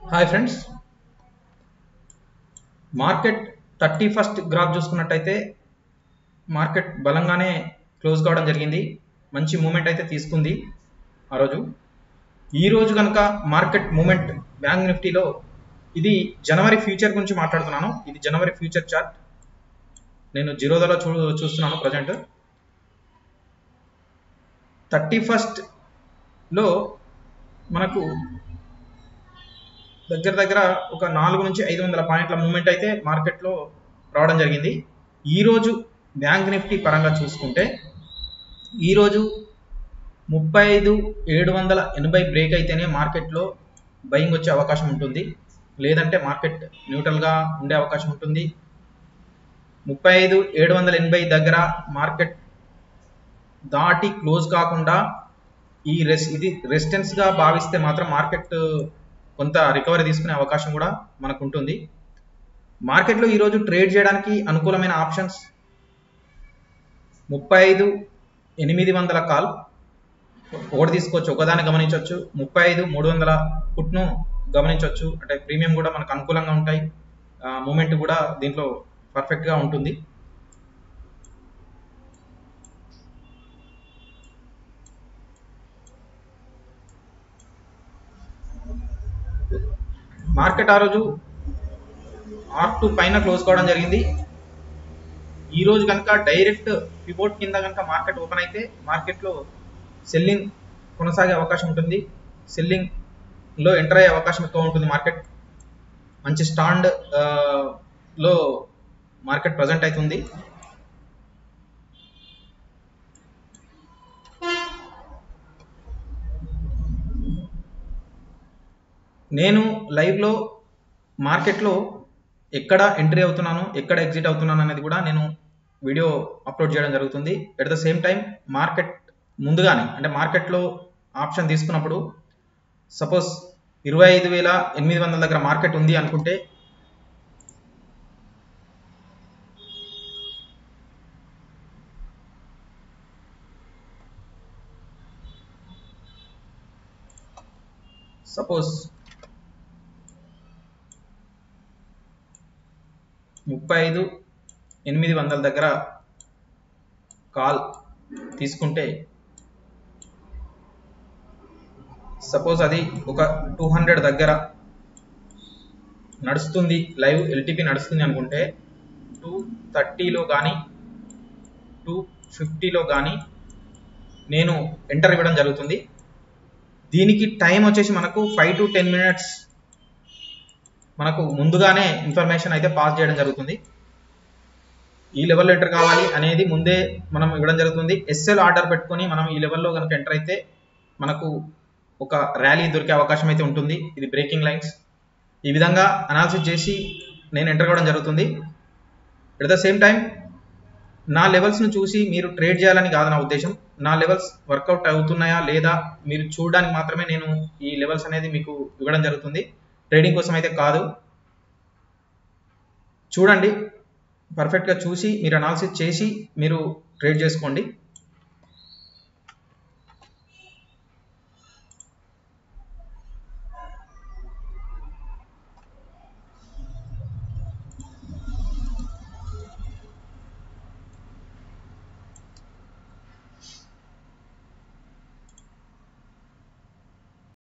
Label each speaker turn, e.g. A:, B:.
A: hi friends market thirty first graph చూసుకున్నట్టయితే market బలంగానే close కావడం జరిగింది మంచి మూమెంట్ అయితే తీసుకుంది ఆ రోజు ఈ రోజు కనుక మార్కెట్ మూమెంట్ బ్యాంక్ నిఫ్టీలో ఇది జనవరి ఫ్యూచర్ గురించి మాట్లాడుతున్నాను ఇది జనవరి ఫ్యూచర్ చార్ట్ నేను జీరోదాలో చూ చూస్తున్నాను ప్రజెంట్ థర్టీ ఫస్ట్లో మనకు దగ్గర దగ్గర ఒక నాలుగు నుంచి ఐదు వందల పాయింట్ల మూమెంట్ అయితే మార్కెట్లో రావడం జరిగింది ఈరోజు బ్యాంక్ నిఫ్టీ పరంగా చూసుకుంటే ఈరోజు ముప్పై ఐదు ఏడు వందల ఎనభై బ్రేక్ అయితేనే మార్కెట్లో బయింగ్ వచ్చే అవకాశం ఉంటుంది లేదంటే మార్కెట్ న్యూట్రల్గా ఉండే అవకాశం ఉంటుంది ముప్పై ఐదు ఏడు వందల ఎనభై దగ్గర మార్కెట్ దాటి క్లోజ్ కాకుండా ఈ రెస్ ఇది రెసిస్టెన్స్గా భావిస్తే మాత్రం మార్కెట్ కొంత రికవరీ తీసుకునే అవకాశం కూడా మనకు ఉంటుంది మార్కెట్లో ఈరోజు ట్రేడ్ చేయడానికి అనుకూలమైన ఆప్షన్స్ ముప్పై ఐదు ఎనిమిది వందల కాల్ ఒకటి తీసుకోవచ్చు ఒకదాన్ని గమనించవచ్చు ముప్పై ఐదు మూడు వందల పుట్ను గమనించవచ్చు అంటే ప్రీమియం కూడా మనకు అనుకూలంగా ఉంటాయి మూమెంట్ కూడా దీంట్లో పర్ఫెక్ట్గా ఉంటుంది మార్కెట్ ఆ రోజు ఆర్ టూ పైన క్లోజ్ కావడం జరిగింది ఈ రోజు కనుక డైరెక్ట్ పివోట్ కింద కనుక మార్కెట్ ఓపెన్ అయితే మార్కెట్లో సెల్లింగ్ కొనసాగే అవకాశం ఉంటుంది సెల్లింగ్ లో ఎంటర్ అయ్యే అవకాశం ఎక్కువ ఉంటుంది మార్కెట్ మంచి స్టాండ్ లో మార్కెట్ ప్రజెంట్ అవుతుంది నేను లైవ్లో మార్కెట్లో ఎక్కడ ఎంట్రీ అవుతున్నాను ఎక్కడ ఎగ్జిట్ అవుతున్నాను అనేది కూడా నేను వీడియో అప్లోడ్ చేయడం జరుగుతుంది at the same time market ముందుగానే అంటే మార్కెట్లో ఆప్షన్ తీసుకున్నప్పుడు సపోజ్ ఇరవై ఐదు వేల ఎనిమిది వందల దగ్గర మార్కెట్ ఉంది అనుకుంటే సపోజ్ ముప్పై ఐదు ఎనిమిది వందల దగ్గర కాల్ తీసుకుంటే సపోజ్ అది ఒక టూ హండ్రెడ్ దగ్గర నడుస్తుంది లైవ్ ఎల్టీపీ నడుస్తుంది అనుకుంటే టూ థర్టీలో కానీ టూ ఫిఫ్టీలో కానీ నేను ఎంటర్ ఇవ్వడం జరుగుతుంది దీనికి టైం వచ్చేసి మనకు ఫైవ్ టు టెన్ మినిట్స్ మనకు ముందుగానే ఇన్ఫర్మేషన్ అయితే పాస్ చేయడం జరుగుతుంది ఈ లెవెల్లో ఎంటర్ కావాలి అనేది ముందే మనం ఇవ్వడం జరుగుతుంది ఎస్ఎల్ ఆర్డర్ పెట్టుకొని మనం ఈ లెవెల్లో కనుక ఎంటర్ అయితే మనకు ఒక ర్యాలీ దొరికే అవకాశం అయితే ఉంటుంది ఇది బ్రేకింగ్ లైన్స్ ఈ విధంగా అనాలిసిస్ చేసి నేను ఎంటర్ కావడం జరుగుతుంది ఎట్ ద సేమ్ టైం నా లెవెల్స్ను చూసి మీరు ట్రేడ్ చేయాలని కాదు నా ఉద్దేశం నా లెవెల్స్ వర్కౌట్ అవుతున్నాయా లేదా మీరు చూడడానికి మాత్రమే నేను ఈ లెవెల్స్ అనేది మీకు ఇవ్వడం జరుగుతుంది ట్రేడింగ్ కోసం అయితే కాదు చూడండి పర్ఫెక్ట్గా చూసి మీరు అనాలిసిస్ చేసి మీరు ట్రేడ్ చేసుకోండి